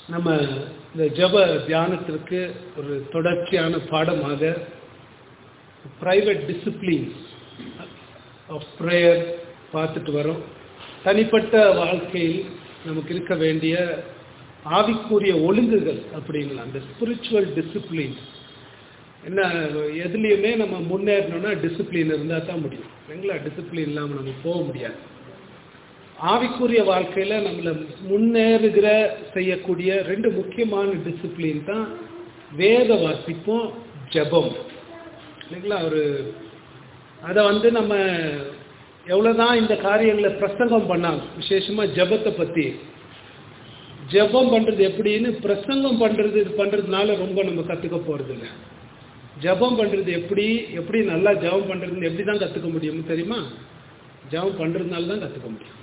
நம்ம இந்த ஜப தியானத்திற்கு ஒரு தொடர்ச்சியான பாடமாக பிரைவேட் டிசிப்ளின்ஸ் ஆஃப் ப்ரேயர் பார்த்துட்டு வரோம் தனிப்பட்ட வாழ்க்கையில் நமக்கு இருக்க வேண்டிய ஆவிக்குரிய ஒழுங்குகள் அப்படிங்களா அந்த ஸ்பிரிச்சுவல் டிசிப்ளின் என்ன எதுலேயுமே நம்ம முன்னேறணும்னா டிசிப்ளின் இருந்தால் தான் முடியும் இல்லைங்களா டிசிப்ளின் இல்லாமல் நம்ம போக முடியாது ஆவிக்குரிய வாழ்க்கையில் நம்மளை முன்னேறுகிற செய்யக்கூடிய ரெண்டு முக்கியமான டிசிப்ளின் தான் வேத வாசிப்பும் ஜபம் இல்லைங்களா ஒரு அதை வந்து நம்ம எவ்வளோதான் இந்த காரியங்களை பிரசங்கம் பண்ணாங்க விசேஷமாக ஜபத்தை பற்றி ஜபம் பண்ணுறது எப்படின்னு பிரசங்கம் பண்ணுறது பண்ணுறதுனால ரொம்ப நம்ம கற்றுக்க போகிறது இல்லை ஜபம் பண்ணுறது எப்படி எப்படி நல்லா ஜபம் பண்ணுறதுன்னு எப்படி தான் கற்றுக்க முடியும்னு தெரியுமா ஜபம் பண்ணுறதுனால தான் கற்றுக்க முடியும்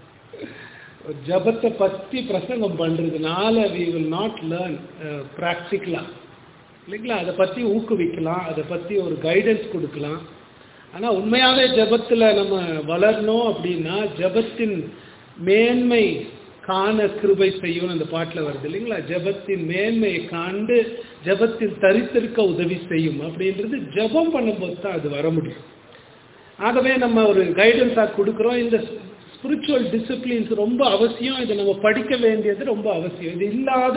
ஜபத்தை பற்றி பிரசங்கம் பண்ணுறதுனால வி வில் நாட் லேர்ன் ப்ராக்டிக்கலாக இல்லைங்களா அதை பற்றி ஊக்குவிக்கலாம் அதை பற்றி ஒரு கைடன்ஸ் கொடுக்கலாம் ஆனால் உண்மையாகவே ஜபத்தில் நம்ம வளரணும் அப்படின்னா ஜபத்தின் மேன்மை காண கிருபை செய்யும் அந்த பாட்டில் வருது இல்லைங்களா ஜபத்தின் மேன்மையை காண்டு ஜபத்தில் தரித்திருக்க உதவி செய்யும் அப்படின்றது ஜபம் பண்ணும்போது தான் அது வர முடியும் ஆகவே நம்ம ஒரு கைடன்ஸாக கொடுக்குறோம் இந்த ஸ்பிரிச்சுவல் டிசிப்ளின்ஸ் ரொம்ப அவசியம் இதை நம்ம படிக்க வேண்டியது ரொம்ப அவசியம் இது இல்லாத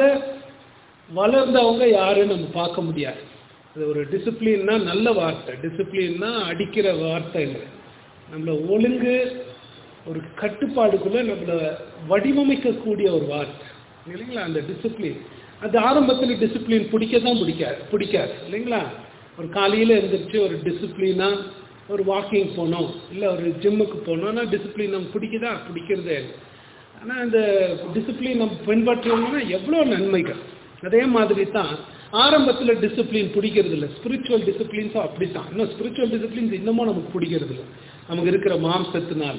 வளர்ந்தவங்க யாரும் நம்ம பார்க்க முடியாது அது ஒரு டிசிப்ளின்னா நல்ல வார்த்தை டிசிப்ளின்னா அடிக்கிற வார்த்தை இல்லை நம்மளை ஒழுங்கு ஒரு கட்டுப்பாடுக்குள்ளே நம்மளை வடிவமைக்கக்கூடிய ஒரு வார்த்தை இல்லைங்களா அந்த டிசிப்ளின் அது ஆரம்பத்தில் டிசிப்ளின் பிடிக்க தான் பிடிக்காது பிடிக்காது இல்லைங்களா ஒரு காலையில் எழுந்திரிச்சு ஒரு டிசிப்ளினாக ஒரு வாக்கிங் போனோம் இல்லை ஒரு ஜிம்முக்கு போனோம்னா டிசிப்ளின் நமக்கு பிடிக்குதா பிடிக்கிறதே இல்லை ஆனால் அந்த டிசிப்ளின் நம்ம பின்பற்றோம்னா எவ்வளோ நன்மைகள் அதே மாதிரி தான் ஆரம்பத்தில் டிசிப்ளின் பிடிக்கிறது இல்லை ஸ்பிரிச்சுவல் டிசிப்ளின்ஸும் அப்படி தான் இன்னும் ஸ்பிரிச்சுவல் டிசிப்ளின்ஸ் இன்னமும் நமக்கு பிடிக்கிறது இல்லை நமக்கு இருக்கிற மாம்சத்தினால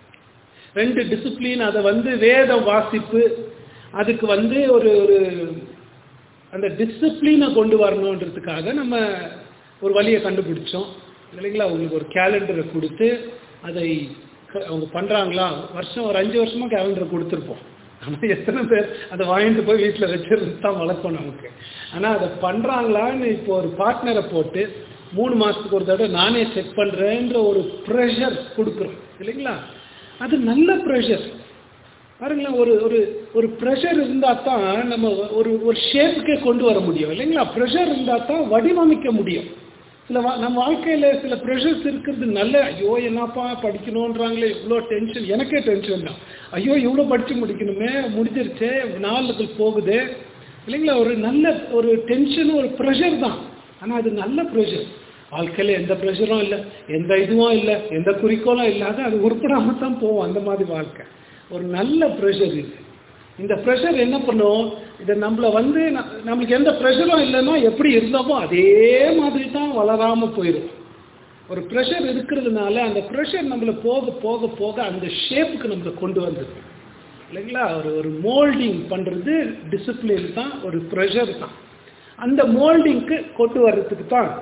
ரெண்டு டிசிப்ளின் அதை வந்து வேத வாசிப்பு அதுக்கு வந்து ஒரு ஒரு அந்த டிசிப்ளினை கொண்டு வரணுன்றதுக்காக நம்ம ஒரு வழியை கண்டுபிடிச்சோம் இல்லைங்களா உங்களுக்கு ஒரு கேலண்டரை கொடுத்து அதை அவங்க பண்ணுறாங்களா வருஷம் ஒரு அஞ்சு வருஷமாக கேலண்டரை கொடுத்துருப்போம் ஆனால் எத்தனை பேர் அதை வாங்கிட்டு போய் வீட்டில் வச்சிருந்து தான் வளர்ப்போம் நமக்கு ஆனால் அதை பண்ணுறாங்களான்னு இப்போ ஒரு பார்ட்னரை போட்டு மூணு மாதத்துக்கு ஒரு தடவை நானே செக் பண்ணுறேன்ற ஒரு ப்ரெஷர் கொடுக்குறோம் இல்லைங்களா அது நல்ல ப்ரெஷர் பாருங்களேன் ஒரு ஒரு ஒரு ப்ரெஷர் இருந்தால் தான் நம்ம ஒரு ஒரு ஷேப்புக்கே கொண்டு வர முடியும் இல்லைங்களா ப்ரெஷர் இருந்தால் தான் வடிவமைக்க முடியும் சில வா நம்ம வாழ்க்கையில் சில ப்ரெஷர்ஸ் இருக்கிறது நல்ல ஐயோ என்னப்பா படிக்கணுன்றாங்களே இவ்வளோ டென்ஷன் எனக்கே டென்ஷன் தான் ஐயோ இவ்வளோ படித்து முடிக்கணுமே முடிஞ்சிருச்சே நாளுக்கு போகுது இல்லைங்களா ஒரு நல்ல ஒரு டென்ஷனும் ஒரு ப்ரெஷர் தான் ஆனால் அது நல்ல ப்ரெஷர் வாழ்க்கையில் எந்த ப்ரெஷரும் இல்லை எந்த இதுவும் இல்லை எந்த குறிக்கோளும் இல்லாத அது உருப்படாமல் தான் போவோம் அந்த மாதிரி வாழ்க்கை ஒரு நல்ல ப்ரெஷர் இது இந்த ப்ரெஷர் என்ன பண்ணும் இதை நம்மளை வந்து நம்மளுக்கு எந்த ப்ரெஷரும் இல்லைன்னா எப்படி இருந்தோமோ அதே மாதிரி தான் வளராமல் போயிடும் ஒரு ப்ரெஷர் இருக்கிறதுனால அந்த ப்ரெஷர் நம்மளை போக போக போக அந்த ஷேப்புக்கு நம்மளை கொண்டு வந்துடும் இல்லைங்களா ஒரு ஒரு மோல்டிங் பண்ணுறது டிசிப்ளின் தான் ஒரு ப்ரெஷர் தான் அந்த மோல்டிங்க்கு கொண்டு வர்றதுக்கு தான்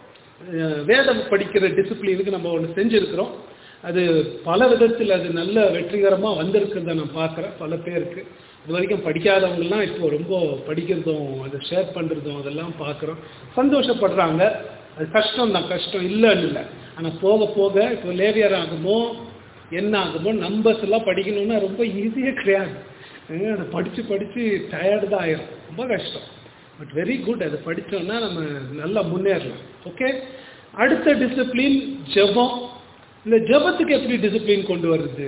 வேதம் படிக்கிற டிசிப்ளினுக்கு நம்ம ஒன்று செஞ்சுருக்கிறோம் அது பல விதத்தில் அது நல்ல வெற்றிகரமாக வந்திருக்கிறத நான் பார்க்குறேன் பல பேருக்கு இது வரைக்கும் படிக்காதவங்கலாம் இப்போ ரொம்ப படிக்கிறதும் அதை ஷேர் பண்ணுறதும் அதெல்லாம் பார்க்குறோம் சந்தோஷப்படுறாங்க அது கஷ்டம் தான் கஷ்டம் இல்லைன்னு இல்லை ஆனால் போக போக இப்போ லேவியர் ஆகுமோ என்ன ஆகுமோ நம்பர்ஸ் எல்லாம் படிக்கணும்னா ரொம்ப ஈஸியாக கிடையாது அதை படித்து படித்து டயர்டு தான் ஆயிரும் ரொம்ப கஷ்டம் பட் வெரி குட் அதை படித்தோம்னா நம்ம நல்லா முன்னேறலாம் ஓகே அடுத்த டிசிப்ளின் ஜபம் இந்த ஜபத்துக்கு எப்படி டிசிப்ளின் கொண்டு வருது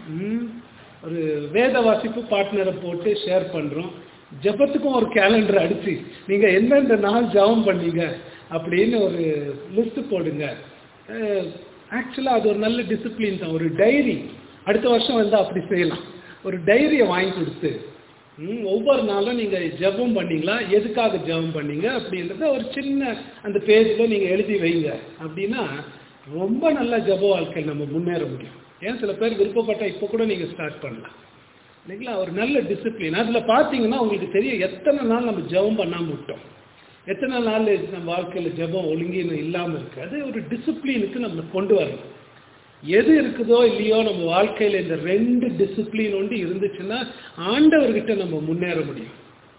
ஒரு வேத வாசிப்பு பார்ட்னரை போட்டு ஷேர் பண்ணுறோம் ஜபத்துக்கும் ஒரு கேலண்டர் அடித்து நீங்கள் எந்தெந்த நாள் ஜபம் பண்ணீங்க அப்படின்னு ஒரு லிஸ்ட் போடுங்க ஆக்சுவலாக அது ஒரு நல்ல டிசிப்ளின் தான் ஒரு டைரி அடுத்த வருஷம் வந்து அப்படி செய்யலாம் ஒரு டைரியை வாங்கி கொடுத்து ஒவ்வொரு நாளும் நீங்கள் ஜபம் பண்ணீங்களா எதுக்காக ஜபம் பண்ணீங்க அப்படின்றத ஒரு சின்ன அந்த பேஜில் நீங்கள் எழுதி வைங்க அப்படின்னா ரொம்ப நல்ல ஜப வாழ்க்கையில் நம்ம முன்னேற முடியும் ஏன் சில பேர் விருப்பப்பட்ட இப்போ கூட நீங்கள் ஸ்டார்ட் பண்ணலாம் இல்லைங்களா ஒரு நல்ல டிசிப்ளின் அதில் பார்த்தீங்கன்னா உங்களுக்கு தெரியும் எத்தனை நாள் நம்ம ஜபம் பண்ணாமல் விட்டோம் எத்தனை நாள் நம்ம வாழ்க்கையில் ஜபம் ஒழுங்கின்னு இல்லாமல் இருக்குது அது ஒரு டிசிப்ளினுக்கு நம்ம கொண்டு வரணும் எது இருக்குதோ இல்லையோ நம்ம வாழ்க்கையில் இந்த ரெண்டு டிசிப்ளின் ஒன்று இருந்துச்சுன்னா ஆண்டவர்கிட்ட நம்ம முன்னேற முடியும்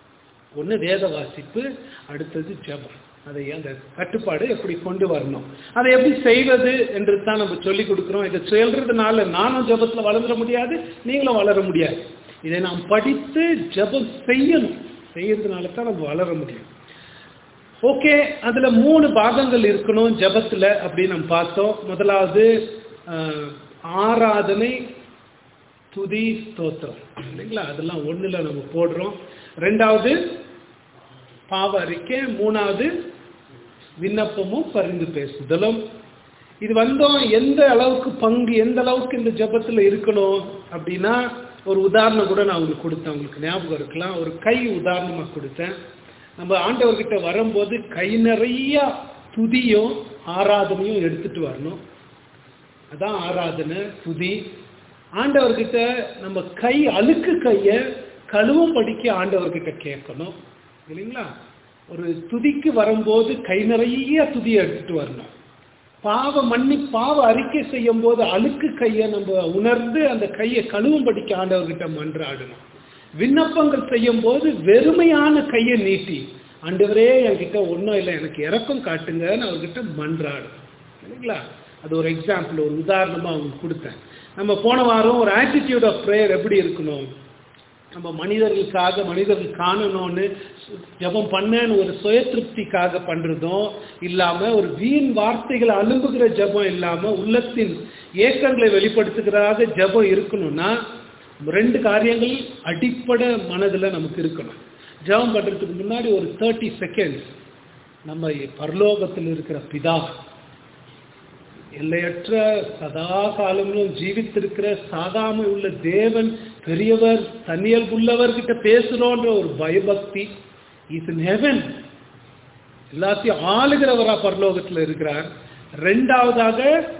ஒன்று வேத வாசிப்பு அடுத்தது ஜெபம் அதை அந்த கட்டுப்பாடு எப்படி கொண்டு வரணும் அதை எப்படி செய்வது என்று தான் நம்ம சொல்லி கொடுக்குறோம் இதை சொல்றதுனால நானும் ஜெபத்தில் வளர முடியாது நீங்களும் வளர முடியாது இதை நாம் படித்து ஜெபம் செய்யணும் செய்யறதுனால தான் நம்ம வளர முடியும் ஓகே அதுல மூணு பாகங்கள் இருக்கணும் ஜெபத்துல அப்படின்னு நம்ம பார்த்தோம் முதலாவது ஆஹ், ஆராதனை துதி ஸ்தோத்திரம் இல்லைங்களா அதெல்லாம் ஒண்ணுல நம்ம போடுறோம் ரெண்டாவது பாவ அறிக்கை மூணாவது விண்ணப்பமும் பரிந்து பேசுதலும் இது வந்தோம் எந்த அளவுக்கு பங்கு எந்த அளவுக்கு இந்த ஜெபத்துல இருக்கணும் அப்படின்னா ஒரு உதாரணம் கூட நான் உங்களுக்கு கொடுத்தேன் உங்களுக்கு ஞாபகம் இருக்கலாம் ஒரு கை உதாரணமா கொடுத்தேன் நம்ம ஆண்டவர்கிட்ட வரும்போது கை நிறைய துதியும் ஆராதனையும் எடுத்துட்டு வரணும் அதான் ஆராதனை துதி ஆண்டவர்கிட்ட நம்ம கை அழுக்கு கைய கழுவும் படிக்க ஆண்டவர்கிட்ட கேட்கணும் இல்லைங்களா ஒரு துதிக்கு வரும்போது கை நிறைய துதியை எடுத்துட்டு வரணும் பாவ மன்னி பாவ அறிக்கை செய்யும் போது அழுக்கு கையை நம்ம உணர்ந்து அந்த கையை கழுவும் படிக்க ஆண்டவர்கிட்ட மன்றாடணும் விண்ணப்பங்கள் செய்யும் போது வெறுமையான கையை நீட்டி ஆண்டவரே என்கிட்ட ஒன்றும் இல்லை எனக்கு இறக்கம் காட்டுங்கன்னு அவர்கிட்ட மன்றாடும் இல்லைங்களா அது ஒரு எக்ஸாம்பிள் ஒரு உதாரணமா அவங்க கொடுத்தேன் நம்ம போன வாரம் ஒரு ஆட்டிடியூட் ஆஃப் ப்ரேயர் எப்படி இருக்கணும் நம்ம மனிதர்களுக்காக மனிதர்கள் காணணும்னு ஜெபம் பண்ணேன்னு ஒரு சுய திருப்திக்காக பண்றதும் இல்லாம ஒரு வீண் வார்த்தைகளை அலும்புகிற ஜெபம் இல்லாம உள்ளத்தின் ஏக்கங்களை வெளிப்படுத்துகிறதாக ஜெபம் இருக்கணும்னா ரெண்டு காரியங்கள் அடிப்படை மனதுல நமக்கு இருக்கணும் ஜெபம் பண்றதுக்கு முன்னாடி ஒரு தேர்ட்டி செகண்ட்ஸ் நம்ம பரலோகத்தில் இருக்கிற பிதா எல்லையற்ற சதா காலங்களும் ஜீவித்திருக்கிற சாகாம உள்ள தேவன் பெரியவர் தன்னியல்புள்ளவர் கிட்ட பேசுறோன்ற ஒரு பயபக்தி இஸ் இன் ஹெவன் எல்லாத்தையும் ஆளுகிறவரா பரலோகத்தில் இருக்கிறார் ரெண்டாவதாக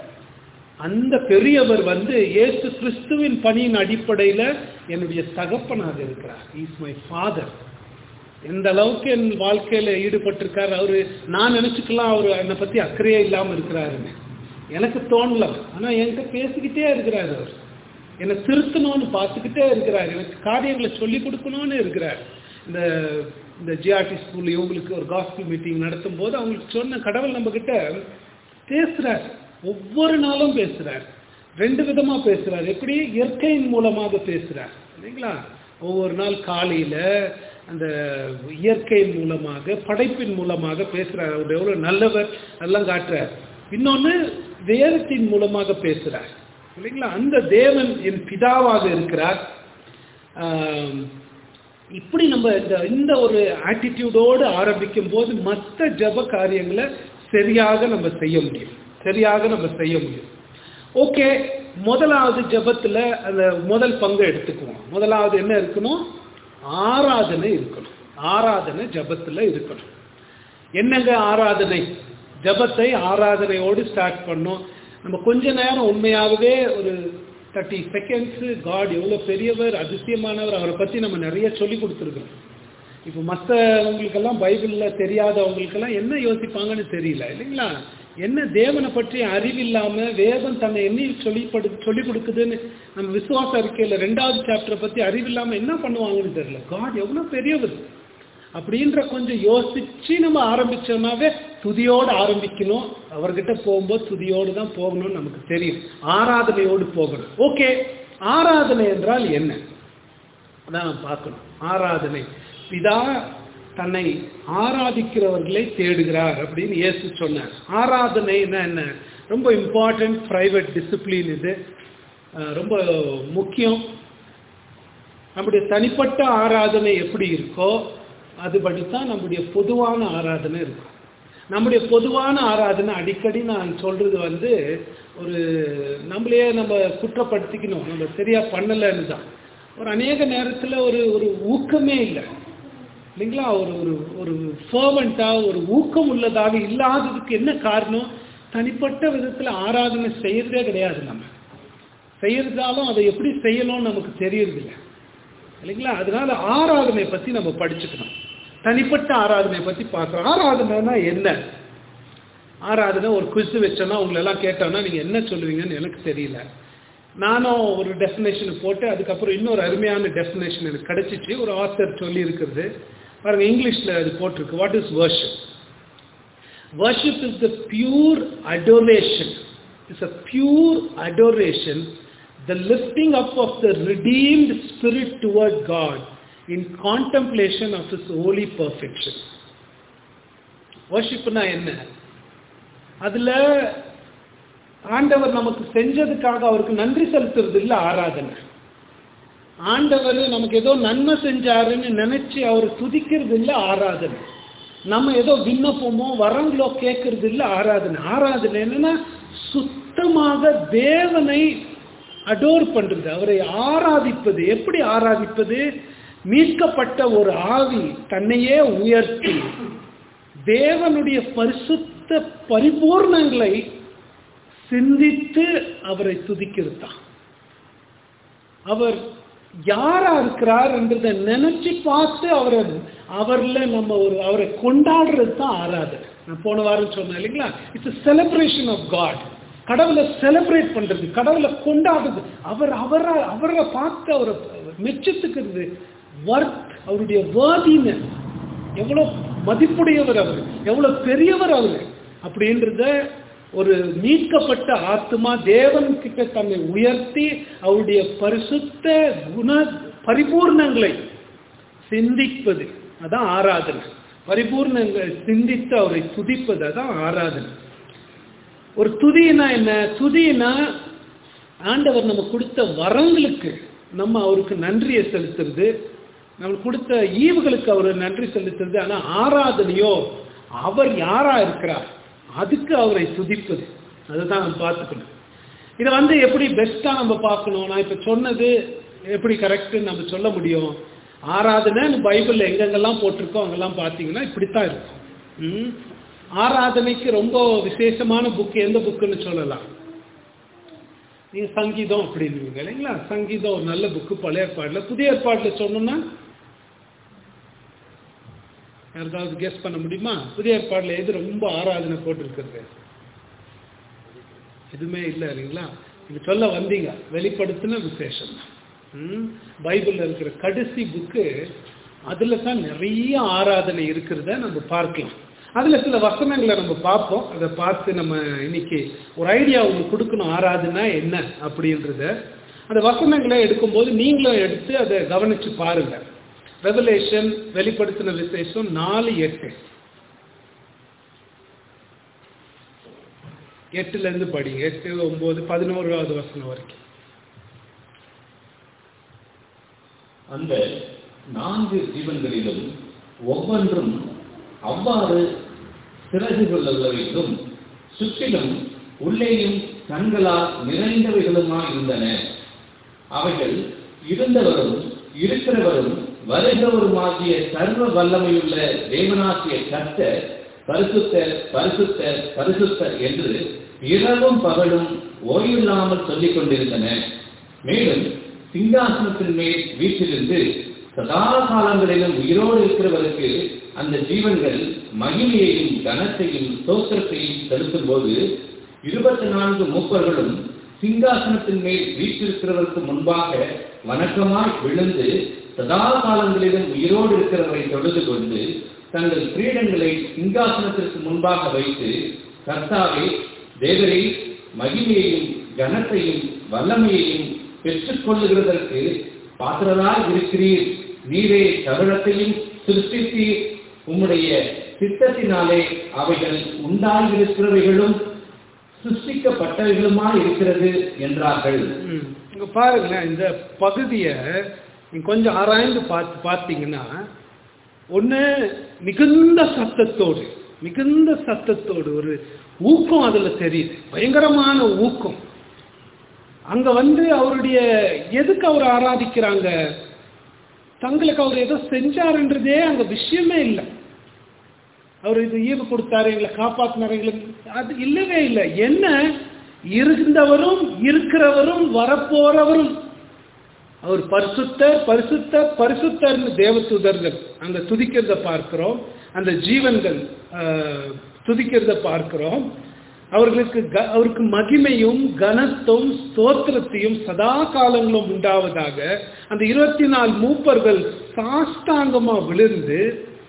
அந்த பெரியவர் வந்து இயேசு கிறிஸ்துவின் பணியின் அடிப்படையில என்னுடைய தகப்பனாக இருக்கிறார் இஸ் மை ஃபாதர் எந்த அளவுக்கு என் வாழ்க்கையில ஈடுபட்டிருக்காரு அவரு நான் நினைச்சுக்கலாம் அவரு என்னை பத்தி அக்கறையே இல்லாம இருக்கிறாருன்னு எனக்கு தோணல ஆனா என்கிட்ட பேசிக்கிட்டே இருக்கிறாரு அவர் என்னை திருத்தணும்னு பார்த்துக்கிட்டே இருக்கிறார் எனக்கு காரியங்களை சொல்லி கொடுக்கணும்னு இருக்கிறார் இந்த இந்த ஜிஆர்டி ஸ்கூல் இவங்களுக்கு ஒரு காஸ்பிள் மீட்டிங் நடத்தும் போது அவங்களுக்கு சொன்ன கடவுள் நம்ம கிட்ட பேசுறார் ஒவ்வொரு நாளும் பேசுறார் ரெண்டு விதமா பேசுறார் எப்படி இயற்கையின் மூலமாக பேசுறார் இல்லைங்களா ஒவ்வொரு நாள் காலையில அந்த இயற்கையின் மூலமாக படைப்பின் மூலமாக பேசுறார் அவர் எவ்வளவு நல்லவர் அதெல்லாம் காட்டுறார் இன்னொன்னு வேதத்தின் மூலமாக பேசுறார் இல்லைங்களா அந்த தேவன் என் பிதாவாக இருக்கிறார் ஆம், இப்படி நம்ம இந்த இந்த ஒரு ஆட்டிடியூடோடு ஆரம்பிக்கும் போது மற்ற ஜப காரியங்களை சரியாக நம்ம செய்ய முடியும் சரியாக நம்ம செய்ய முடியும் ஓகே முதலாவது ஜபத்துல அந்த முதல் பங்கு எடுத்துக்குவோம் முதலாவது என்ன இருக்கணும் ஆராதனை இருக்கணும் ஆராதனை ஜபத்துல இருக்கணும் என்னங்க ஆராதனை ஜபத்தை ஆராதனையோடு ஸ்டார்ட் பண்ணோம் நம்ம கொஞ்ச நேரம் உண்மையாகவே ஒரு தேர்ட்டி செகண்ட்ஸ் காட் எவ்வளோ பெரியவர் அதிசயமானவர் அவரை பற்றி நம்ம நிறைய சொல்லி கொடுத்துருக்கோம் இப்போ மற்றவங்களுக்கெல்லாம் பைபிளில் தெரியாதவங்களுக்கெல்லாம் என்ன யோசிப்பாங்கன்னு தெரியல இல்லைங்களா என்ன தேவனை பற்றி அறிவில்லாம வேதம் தன்னை என்ன சொல்லி படு சொல்லி கொடுக்குதுன்னு நம்ம விசுவாச அறிக்கையில் ரெண்டாவது சாப்டரை பற்றி அறிவில்லாம என்ன பண்ணுவாங்கன்னு தெரியல காட் எவ்வளோ பெரியவர் அப்படின்ற கொஞ்சம் யோசிச்சு நம்ம ஆரம்பிச்சோம்னாவே துதியோடு ஆரம்பிக்கணும் அவர்கிட்ட போகும்போது துதியோடு தான் போகணும்னு நமக்கு தெரியும் ஆராதனையோடு போகணும் ஓகே ஆராதனை என்றால் என்ன அதான் நாம் பார்க்கணும் ஆராதனை பிதா தன்னை ஆராதிக்கிறவர்களை தேடுகிறார் அப்படின்னு இயேசு சொன்னார் ஆராதனைன்னா என்ன ரொம்ப இம்பார்ட்டன்ட் பிரைவேட் டிசிப்ளின் இது அஹ் ரொம்ப முக்கியம் நம்முடைய தனிப்பட்ட ஆராதனை எப்படி இருக்கோ அதுபடி தான் நம்முடைய பொதுவான ஆராதனை இருக்கும் நம்முடைய பொதுவான ஆராதனை அடிக்கடி நான் சொல்றது வந்து ஒரு நம்மளையே நம்ம குற்றப்படுத்திக்கணும் நம்ம சரியா பண்ணலைன்னு தான் ஒரு அநேக நேரத்தில் ஒரு ஒரு ஊக்கமே இல்லை இல்லைங்களா ஒரு ஒரு ஒரு ஃபர்வெண்ட்டாக ஒரு ஊக்கம் உள்ளதாக இல்லாததுக்கு என்ன காரணம் தனிப்பட்ட விதத்தில் ஆராதனை செய்யறதே கிடையாது நம்ம செய்யறதாலும் அதை எப்படி செய்யணும்னு நமக்கு தெரியறதில்ல இல்லைங்களா அதனால ஆராதனை பற்றி நம்ம படிச்சுக்கணும் தனிப்பட்ட ஆராதனை பற்றி பார்க்குறோம் ஆராதனைனா என்ன ஆராதனை ஒரு குவிஸ் வச்சோன்னா உங்களை எல்லாம் கேட்டோன்னா நீங்கள் என்ன சொல்லுவீங்கன்னு எனக்கு தெரியல நானும் ஒரு டெஃபினேஷன் போட்டு அதுக்கப்புறம் இன்னொரு அருமையான டெஃபினேஷன் எனக்கு கிடைச்சிச்சு ஒரு ஆத்தர் சொல்லி இருக்கிறது பாருங்க இங்கிலீஷ்ல அது போட்டிருக்கு what is worship worship is the pure adoration it's a pure adoration the lifting up of the redeemed spirit toward god in contemplation of his holy perfection worshipனா என்ன அதுல ஆண்டவர் நமக்கு செஞ்சதுக்காக அவருக்கு நன்றி செலுத்துறது இல்ல ஆராதனை ஆண்டவர் நமக்கு ஏதோ நன்மை செஞ்சாருன்னு நினைச்சு அவர் துதிக்கிறது இல்ல ஆராதனை நம்ம ஏதோ விண்ணப்பமோ வரங்களோ கேட்கறது இல்ல ஆராதனை ஆராதனை என்னன்னா சுத்தமாக தேவனை அடோர் பண்றது அவரை ஆராதிப்பது எப்படி ஆராதிப்பது மீட்கப்பட்ட ஒரு ஆவி தன்னையே உயர்த்தி தேவனுடைய பரிசுத்த பரிபூர்ணங்களை சிந்தித்து அவரை துதிக்கிறது தான் அவர் யாரா இருக்கிறார் என்றதை நினைச்சு பார்த்து அவரை அவர்ல நம்ம ஒரு அவரை கொண்டாடுறது தான் ஆராதனை நான் போன வாரம் சொன்னேன் இல்லைங்களா இட்ஸ் செலிப்ரேஷன் ஆஃப் காட் கடவுளை செலிப்ரேட் பண்றது கடவுளை கொண்டாடுறது அவர் அவரை அவரை பார்த்து அவரை மெச்சத்துக்கிறது ஒர்க் அவருடைய வேர்தினஸ் எவ்வளவு மதிப்புடையவர் அவர் எவ்வளவு பெரியவர் அவர் அப்படின்றத ஒரு மீட்கப்பட்ட ஆத்மா தேவன் கிட்ட தன்னை உயர்த்தி அவருடைய பரிசுத்த குண பரிபூர்ணங்களை சிந்திப்பது அதான் ஆராதனை பரிபூர்ணங்கள் சிந்தித்து அவரை துதிப்பது அதான் ஆராதனை ஒரு துதினா என்ன துதினா ஆண்டவர் நம்ம கொடுத்த வரங்களுக்கு நம்ம அவருக்கு நன்றியை செலுத்துறது நம்ம கொடுத்த ஈவுகளுக்கு அவர் நன்றி செலுத்துறது ஆனா ஆராதனையோ அவர் யாரா இருக்கிறார் அதுக்கு அவரை துதிப்பது அதுதான் நம்ம பார்த்துக்கணும் இதை வந்து எப்படி பெஸ்டா நம்ம பார்க்கணும் நான் இப்ப சொன்னது எப்படி கரெக்ட் நம்ம சொல்ல முடியும் ஆராதனை பைபிள்ல எங்கெங்கெல்லாம் போட்டிருக்கோம் அங்கெல்லாம் பார்த்தீங்கன்னா இப்படித்தான் இருக்கும் ம்? ஆராதனைக்கு ரொம்ப விசேஷமான புக் எந்த புக்குன்னு சொல்லலாம் நீங்க சங்கீதம் அப்படின்னுவீங்க இல்லைங்களா சங்கீதம் ஒரு நல்ல புக்கு பழைய ஏற்பாடுல புதிய ஏற்பாடுல சொன்னோம்னா யாருக்காவது கெஸ் பண்ண முடியுமா புதிய ஏற்பாடுல எது ரொம்ப ஆராதனை போட்டிருக்கிறது எதுவுமே இல்லை இல்லைங்களா நீங்க சொல்ல வந்தீங்க வெளிப்படுத்தின விசேஷம் ம் பைபிள்ல இருக்கிற கடைசி புக்கு அதுல தான் நிறைய ஆராதனை இருக்கிறத நம்ம பார்க்கலாம் அதுல சில வசனங்களை நம்ம பார்ப்போம் அதை பார்த்து நம்ம இன்னைக்கு ஒரு ஐடியா உங்களுக்கு கொடுக்கணும் ஆராதனை என்ன அப்படின்றத அந்த வசனங்களை எடுக்கும்போது நீங்களும் எடுத்து அதை கவனிச்சு பாருங்க ரெவலேஷன் வெளிப்படுத்தின விசேஷம் நாலு எட்டு எட்டுல இருந்து படிங்க எட்டு ஒன்பது பதினோராவது வசனம் வரைக்கும் அந்த நான்கு ஜீவன்களிலும் ஒவ்வொன்றும் அவ்வாறு சிறகுகளுள்ளவைகளும் சுற்றிலும் உள்ளேயும் கண்களால் நிறைந்தவைகளுமாய் இருந்தன அவைகள் இருந்தவரும் இருக்கிறவரும் வருகிறவருமாகிய சர்வ வல்லமையுள்ள தேவனாகிய கர்த்தர் பரிசுத்தர் பரிசுத்தர் பரிசுத்தர் என்று இரவும் பகலும் ஓய்வில்லாமல் சொல்லிக் கொண்டிருந்தன மேலும் சிங்காசனத்தின் மேல் வீற்றிருந்து சதா காலங்களிலும் உயிரோடு இருக்கிறவருக்கு அந்த ஜீவன்கள் மகிமையையும் கனத்தையும் தோற்றத்தையும் செலுத்தும் போது இருபத்தி நான்கு மூப்பர்களும் சிங்காசனத்தின் மேல் வீற்றிருக்கிறவருக்கு முன்பாக வணக்கமாய் விழுந்து சதா காலங்களிலும் உயிரோடு இருக்கிறவரை தொழுது கொண்டு தங்கள் கிரீடங்களை சிங்காசனத்திற்கு முன்பாக வைத்து கர்த்தாவே தேவரே மகிமையையும் கனத்தையும் வல்லமையையும் பெற்றுக்கொள்ளுகிறதற்கு பாத்திரராய் இருக்கிறீர் நீரே சகலத்தையும் சிருஷ்டித்தீர் உம்முடைய சித்தத்தினாலே அவைகள் உண்டாகியிருக்கிறவைகளும் சிருஷ்டிக்கப்பட்டவைகளுமாய் இருக்கிறது என்றார்கள் ம். இங்க பாருங்களேன் இந்த பகுதியை நீங்க கொஞ்சம் ஆராய்ந்து பார்த்து பார்த்தீங்கன்னா ஒண்ணு மிகுந்த சத்தத்தோடு மிகுந்த சத்தத்தோடு ஒரு ஊக்கம் அதுல தெரியுது பயங்கரமான ஊக்கம் அங்க வந்து அவருடைய எதுக்கு அவர் ஆராதிக்கிறாங்க தங்களுக்கு அவர் ஏதோ செஞ்சாருன்றதே அங்க விஷயமே இல்லை அவர் இது ஈவு கொடுத்தாரு எங்களை காப்பாத்தினாரு எங்களுக்கு அது இல்லவே இல்லை என்ன இருந்தவரும் இருக்கிறவரும் வரப்போறவரும் அவர் பரிசுத்தர் பரிசுத்தர் பரிசுத்தர்னு தேவதூதர்கள் அங்க துதிக்கிறத பார்க்கிறோம் அந்த ஜீவன்கள் ஆஹ், துதிக்கிறத பார்க்கிறோம் அவர்களுக்கு க- அவருக்கு மகிமையும் கனத்தும் ஸ்தோத்திரத்தையும் சதா காலங்களும் உண்டாவதாக அந்த இருபத்தி நாலு மூப்பர்கள் சாஷ்டாங்கமா விழுந்து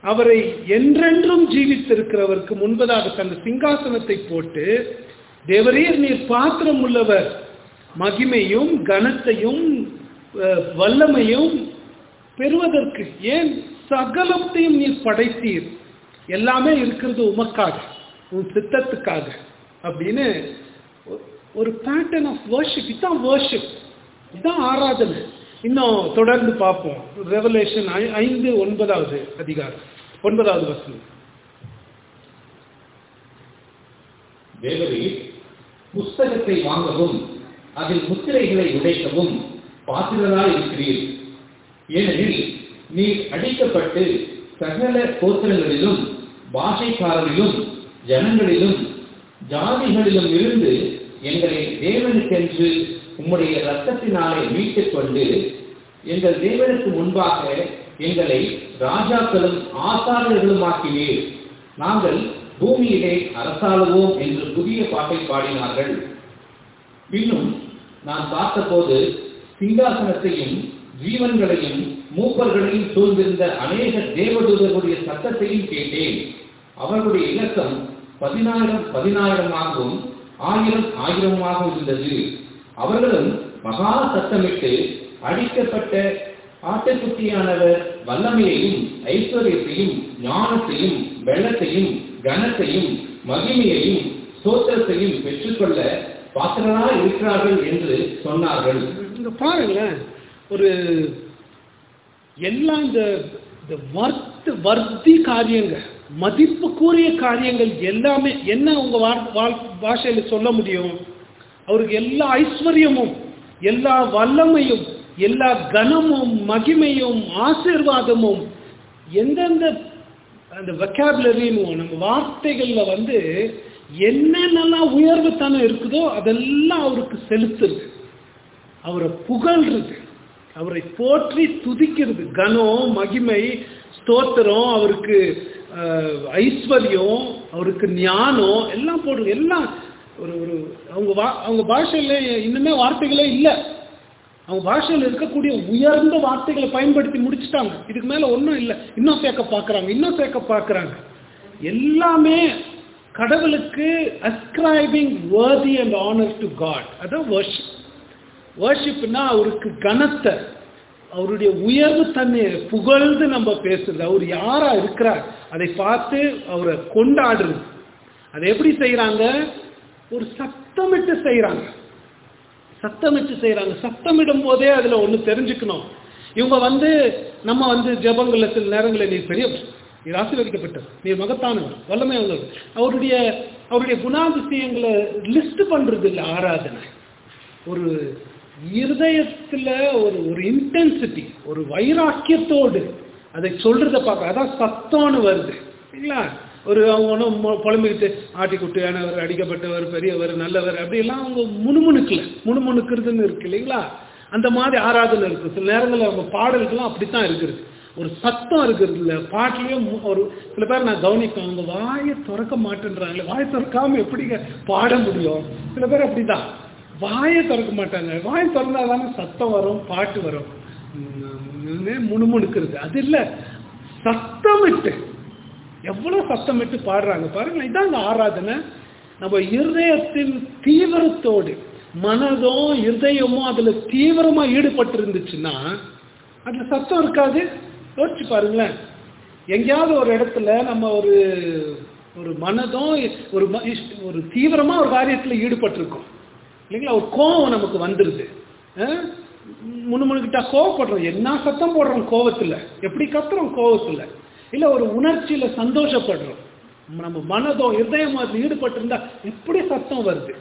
அவரை என்றென்றும் ஜீவித்திருக்கிறவருக்கு முன்பதாக தன் சிங்காசனத்தை போட்டு தேவரீர் நீர் பாத்திரம் உள்ளவர் மகிமையும் கனத்தையும் அஹ், வல்லமையும் பெறுவதற்கு ஏன் சகலத்தையும் நீர் படைத்தீர் எல்லாமே இருக்கிறது உமக்காக உன் சித்தத்துக்காக அப்படின்னு ஒரு- ஒரு பேட்டர்ன் ஆஃப் வர்ஷிப் இதான் வர்ஷிப் இதான் ஆராதனை இன்னும் தொடர்ந்து பார்ப்போம் ரெவலேஷன் ஐந்து ஒன்பதாவது அதிகாரம் ஒன்பதாவது வசனம் தேவரீர் புஸ்தகத்தை வாங்கவும் அதில் முத்திரைகளை உடைக்கவும் பாத்திரராய் இருக்கிறீர் ஏனெனில் நீர் அடிக்கப்பட்டு சகல கோத்திரங்களிலும் பாஷைக்காரரிலும் ஜனங்களிலும் ஜாதிகளிலும் இருந்து எங்களை தேவனுக்கென்று உம்முடைய இரத்தத்தினாலே மீட்டுக் கொண்டு எங்கள் தேவனுக்கு முன்பாக எங்களை ராஜாக்களும் ஆசாரியர்களுமாக்கினீர் நாங்கள் பூமியிலே அரசாளுவோம் என்று புதிய பாட்டை பாடினார்கள் பின்னும் நான் பார்த்தபோது சிங்காசனத்தையும் ஜீவன்களையும் மூப்பர்களையும் சூழ்ந்திருந்த அநேக தேவதூதர்களுடைய சத்தத்தையும் கேட்டேன் அவர்களுடைய இலக்கம் பதினாயிரம் பதினாயிரமாகவும் ஆயிரம் ஆயிரமாகவும் இருந்தது அவர்களும் மகா சத்தமிட்டு அடிக்கப்பட்ட ஆட்டுக்குட்டியானவர் வல்லமையையும் ஐஸ்வர்யத்தையும் ஞானத்தையும் வெள்ளத்தையும் கனத்தையும் மகிமையையும் ஸ்தோத்திரத்தையும் பெற்றுக்கொள்ள பாத்திரராய் இருக்கிறார்கள் என்று சொன்னார்கள் இங்க பாருங்களேன் ஒரு எல்லாம் இந்த இந்த வர்த்து வர்த்தி காரியங்கள் மதிப்புக்குரிய காரியங்கள் எல்லாமே என்ன உங்க வார்- வாழ்- பாஷையில சொல்ல முடியும் அவருக்கு எல்லா ஐஸ்வர்யமும் எல்லா வல்லமையும் எல்லா கனமும் மகிமையும் ஆசீர்வாதமும் எந்தெந்த அந்த வெக்காபுலரின்னு நம்ம வார்த்தைகள்ல வந்து என்னென்னலாம் உயர்வுத்தனம் இருக்குதோ அதெல்லாம் அவருக்கு செலுத்துறது அவரை புகழ்றது அவரை போற்றி துதிக்கிறது கனம் மகிமை ஸ்தோத்திரம் அவருக்கு அஹ், ஐஸ்வர்யம் அவருக்கு ஞானம் எல்லாம் போடுறது எல்லாம் ஒரு ஒரு அவங்க வா அவங்க பாஷையில இன்னுமே வார்த்தைகளே இல்லை அவங்க பாஷையில் இருக்கக்கூடிய உயர்ந்த வார்த்தைகளை பயன்படுத்தி முடிச்சிட்டாங்க இதுக்கு மேல ஒன்றும் இல்லை இன்னும் சேர்க்க பார்க்கறாங்க இன்னும் சேர்க்க பார்க்கறாங்க எல்லாமே கடவுளுக்கு ascribing worthy and honour to God அதான் worship வர்ஷிப்னா அவருக்கு கனத்தை அவருடைய உயர்வு தன்மையை புகழ்ந்து நம்ம பேசுறது அவர் யாரா இருக்கிறார் அதை பார்த்து அவரை கொண்டாடுறது அதை எப்படி செய்யறாங்க ஒரு சத்தமிட்டு செய்யறாங்க சத்தமிட்டு செய்யறாங்க சத்தமிடும் போதே அதுல ஒண்ணு தெரிஞ்சுக்கணும் இவங்க வந்து நம்ம வந்து ஜெபங்கள்ல சில நேரங்களில் நீ பெரியவர் நீர் ஆசீர்வதிக்கப்பட்டவர் நீர் மகத்தானவர் வல்லமை உள்ளவர் அவருடைய அவருடைய குணாதிசயங்களை லிஸ்ட் பண்றது இல்லை ஆராதனை ஒரு இருதயத்துல ஒரு ஒரு இன்டென்சிட்டி ஒரு வைராக்கியத்தோடு அதை சொல்றத பார்க்க அதான் சத்தம்னு வருது இல்லைங்களா ஒரு அவங்க ஒன்றும் புலம்பிக்கிட்டு ஆட்டிக்குட்டியானவர் அடிக்கப்பட்டவர் பெரியவர் நல்லவர் அப்படியெல்லாம் அவங்க முணுமுணுக்கல முணுமுணுக்கிறதுன்னு இருக்கு இல்லைங்களா அந்த மாதிரி ஆராதனை இருக்கு சில நேரங்களில் அவங்க பாடல்கள்லாம் அப்படித்தான் இருக்குது ஒரு சத்தம் இருக்கிறது இல்லை பாட்டுலயும் மு- ஒரு சில பேர் நான் கவனிப்பேன் அவங்க வாயை திறக்க மாட்டேன்றாங்களே வாயை திறக்காம எப்படிங்க பாட முடியும் சில பேர் அப்படிதான் வாயை திறக்க மாட்டாங்க வாயை திறந்தாதானே சத்தம் வரும் பாட்டு வரும் உம், முணுமுணுக்கிறது அது இல்ல சத்தமிட்டு எவ்வளவு சத்தமிட்டு பாடுறாங்க பாருங்க இதான் அந்த ஆராதனை நம்ம இருதயத்தின் தீவிரத்தோடு மனதும் இருதயமும் அதுல தீவிரமா ஈடுபட்டு இருந்துச்சுன்னா அதுல சத்தம் இருக்காது யோசிச்சு பாருங்களேன் எங்கேயாவது ஒரு இடத்துல நம்ம ஒரு ஒரு மனதும் ஒரு ம- இஷ்ட- ஒரு தீவிரமா ஒரு காரியத்துல ஈடுபட்டிருக்கோம் இல்லைங்களா ஒரு கோவம் நமக்கு வந்துருது அஹ்? முணுமுணுக்கிட்டா கோவப்படுறோம் என்ன சத்தம் போடுறோம் கோவத்துல எப்படி கத்துறோம் கோவத்துல இல்ல ஒரு உணர்ச்சியில சந்தோஷப்படுறோம் நம்ம மனதோ இருதயம் அதுல ஈடுபட்டிருந்தா எப்படி சத்தம் வருது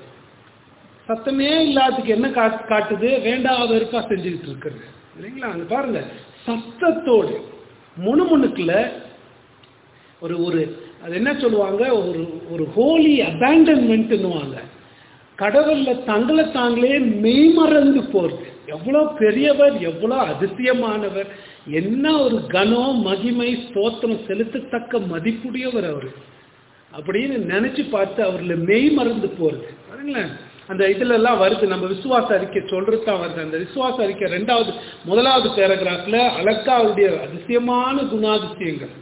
சத்தமே இல்லாததுக்கு என்ன காட்- காட்டுது வேண்டாத வெறுப்பா செஞ்சுக்கிட்டு இருக்கிறது இல்லைங்களா அங்க பாருங்க சத்தத்தோடு முணுமுணுக்குல ஒரு ஒரு அது என்ன சொல்லுவாங்க ஒரு ஒரு ஹோலி அபேண்டன்மெண்ட்னுவாங்க கடவுள்ல தங்களை தாங்களே மெய்மறந்து போறது எவ்வளவு பெரியவர் எவ்வளவு அதிசயமானவர் என்ன ஒரு கனம் மகிமை ஸ்தோத்திரம் செலுத்தத்தக்க மதிப்புடையவர் அவரு அப்படின்னு நினைச்சு பார்த்து அவர்ல மெய் மறந்து போறது பாருங்களேன் அந்த இதுல எல்லாம் வருது நம்ம விசுவாச அறிக்கை சொல்றது தான் வருது அந்த விசுவாச அறிக்கை ரெண்டாவது முதலாவது பேராகிராஃப்ல அழகா அவருடைய அதிசயமான குணாதிசயங்கள்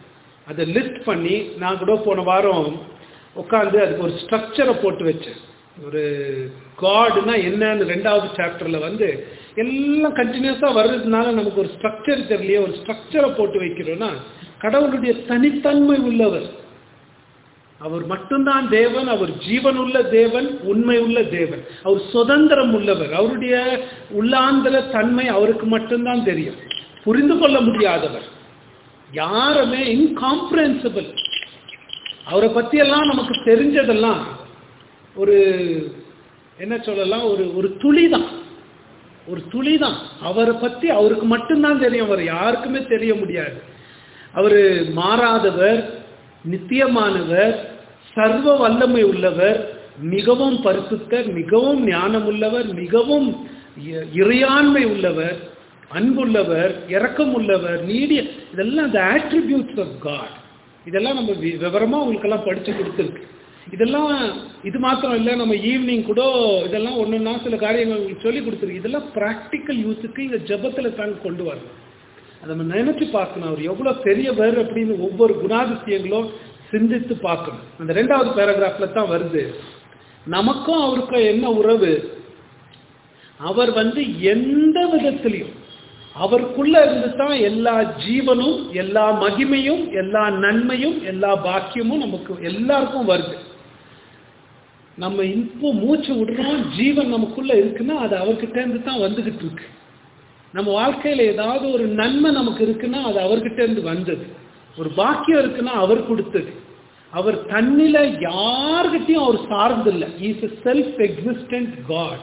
அதை லிஸ்ட் பண்ணி நான் கூட போன வாரம் உட்காந்து அதுக்கு ஒரு ஸ்ட்ரக்சரை போட்டு வச்சேன் ஒரு காடுனா என்னன்னு ரெண்டாவது சாப்டர்ல வந்து எல்லாம் கண்டினியூஸாக வர்றதுனால நமக்கு ஒரு ஸ்ட்ரக்சர் தெரியலையே ஒரு ஸ்ட்ரக்சரை போட்டு வைக்கிறோம்னா கடவுளுடைய தனித்தன்மை உள்ளவர் அவர் மட்டும்தான் தேவன் அவர் ஜீவனுள்ள தேவன் உண்மை உள்ள தேவன் அவர் சுதந்திரம் உள்ளவர் அவருடைய உள்ளாந்திர தன்மை அவருக்கு மட்டும்தான் தெரியும் புரிந்து கொள்ள முடியாதவர் யாருமே இன்காம்ப்ரென்சிபிள் அவரை பற்றியெல்லாம் நமக்கு தெரிஞ்சதெல்லாம் ஒரு என்ன சொல்லலாம் ஒரு ஒரு துளி தான் ஒரு துளி தான் அவரை பற்றி அவருக்கு மட்டும்தான் தெரியும் அவர் யாருக்குமே தெரிய முடியாது அவர் மாறாதவர் நித்தியமானவர் சர்வ வல்லமை உள்ளவர் மிகவும் பரிசுத்தர் மிகவும் ஞானம் உள்ளவர் மிகவும் இ- இறையாண்மை உள்ளவர் அன்புள்ளவர் இரக்கம் உள்ளவர் நீடிய இதெல்லாம் the attributes of God இதெல்லாம் நம்ம வி- விவரமா உங்களுக்கெல்லாம் படிச்சு கொடுத்துருக்கு இதெல்லாம் இது மாத்திரம் இல்லை நம்ம ஈவினிங் கூட இதெல்லாம் ஒன்றுன்னா சில காரியங்கள் உங்களுக்கு சொல்லி கொடுத்துருக்கு இதெல்லாம் ப்ராக்டிக்கல் யூஸுக்கு இங்கே ஜெபத்தில் தான் கொண்டு வரணும் அதை நம்ம நினைச்சு பார்க்கணும் அவர் எவ்வளவு பெரியவர் அப்படின்னு ஒவ்வொரு குணாதிசயங்களும் சிந்தித்து பார்க்கணும் அந்த ரெண்டாவது பேராகிராஃப்ல தான் வருது நமக்கும் அவருக்கும் என்ன உறவு அவர் வந்து எந்த விதத்திலையும் அவருக்குள்ள இருந்து தான் எல்லா ஜீவனும் எல்லா மகிமையும் எல்லா நன்மையும் எல்லா பாக்கியமும் நமக்கு எல்லாருக்கும் வருது நம்ம இப்போ மூச்சு விடுறோம் ஜீவன் நமக்குள்ள இருக்குன்னா அது அவர்கிட்ட இருந்து தான் வந்துகிட்டு இருக்கு நம்ம வாழ்க்கையில ஏதாவது ஒரு நன்மை நமக்கு இருக்குன்னா அது அவர்கிட்ட இருந்து வந்தது ஒரு பாக்கியம் இருக்குன்னா அவர் கொடுத்தது அவர் தன்னில யார்கிட்டயும் அவர் சார்ந்தில்லை இஸ் செல்ஃப் எக்ஸிஸ்டன்ட் காட்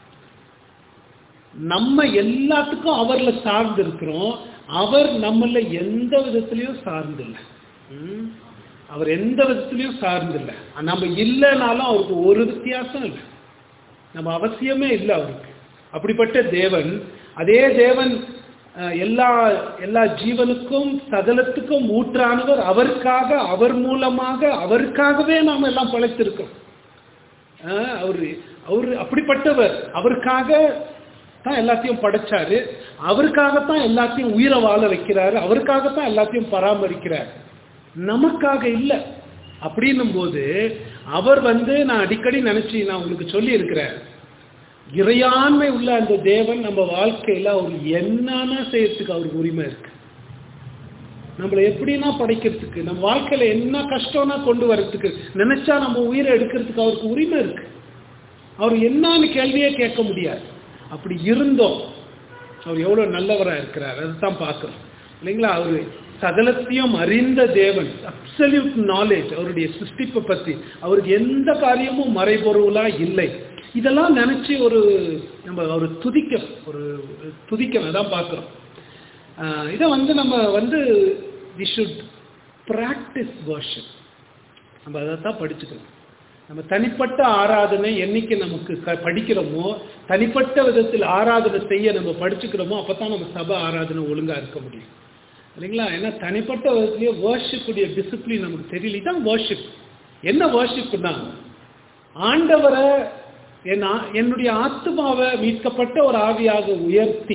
நம்ம எல்லாத்துக்கும் அவர்ல சார்ந்து இருக்கிறோம் அவர் நம்மள எந்த விதத்திலையும் சார்ந்தில்லை ம்? அவர் எந்த விதத்திலையும் சார்ந்தில்லை நம்ம இல்லைனாலும் அவருக்கு ஒரு வித்தியாசம் இல்லை நம்ம அவசியமே இல்லை அவருக்கு அப்படிப்பட்ட தேவன் அதே தேவன் அஹ், எல்லா எல்லா ஜீவனுக்கும் சகலத்துக்கும் ஊற்றானவர் அவருக்காக அவர் மூலமாக அவருக்காகவே நாம் எல்லாம் பழைத்திருக்கோம் அஹ், அவரு அவரு அப்படிப்பட்டவர் அவருக்காக தான் எல்லாத்தையும் படைச்சாரு அவருக்காகத்தான் எல்லாத்தையும் உயிரை வாழ வைக்கிறாரு அவருக்காகத்தான் எல்லாத்தையும் பராமரிக்கிறார் நமக்காக இல்லை அப்படின்னும் போது அவர் வந்து நான் அடிக்கடி நினைச்சு நான் உங்களுக்கு சொல்லி இருக்கிறேன் இறையாண்மை உள்ள அந்த தேவன் நம்ம வாழ்க்கையில அவர் என்னன்னா செய்யறதுக்கு அவருக்கு உரிமை இருக்கு நம்மளை எப்படின்னா படைக்கிறதுக்கு நம்ம வாழ்க்கையில என்ன கஷ்டம்னா கொண்டு வர்றதுக்கு நினைச்சா நம்ம உயிரை எடுக்கிறதுக்கு அவருக்கு உரிமை இருக்கு அவர் என்னன்னு கேள்வியே கேட்க முடியாது அப்படி இருந்தோம் அவர் எவ்வளவு நல்லவரா இருக்கிறார் அதுதான் பார்க்கிறோம் இல்லைங்களா அவர் சகலத்தையும் அறிந்த தேவன் அப்சல்யூட் நாலேஜ் அவருடைய சிருஷ்டிப்பை பத்தி அவருக்கு எந்த காரியமும் மறைபொருளா இல்லை இதெல்லாம் நினைச்சு ஒரு நம்ம ஒரு துதிக்க ஒரு துதிக்கணும் தான் பார்க்கிறோம் ஆஹ் இதை வந்து நம்ம வந்து வி ஷுட் ப்ராக்டிஸ் வர்ஷிப் நம்ம அதை தான் படிச்சுக்கணும் நம்ம தனிப்பட்ட ஆராதனை என்னைக்கு நமக்கு க படிக்கிறோமோ தனிப்பட்ட விதத்தில் ஆராதனை செய்ய நம்ம படிச்சுக்கிறோமோ அப்போ தான் நம்ம சபை ஆராதனை ஒழுங்காக இருக்க முடியும் இல்லைங்களா ஏன்னா தனிப்பட்ட விதத்துலேயே வேர்ஷிப்புடைய டிசிப்ளின் நமக்கு தெரியல இதான் வேர்ஷிப் என்ன வேர்ஷிப்னா ஆண்டவரை என் ஆ- என்னுடைய ஆத்மாவை மீட்கப்பட்ட ஒரு ஆவியாக உயர்த்தி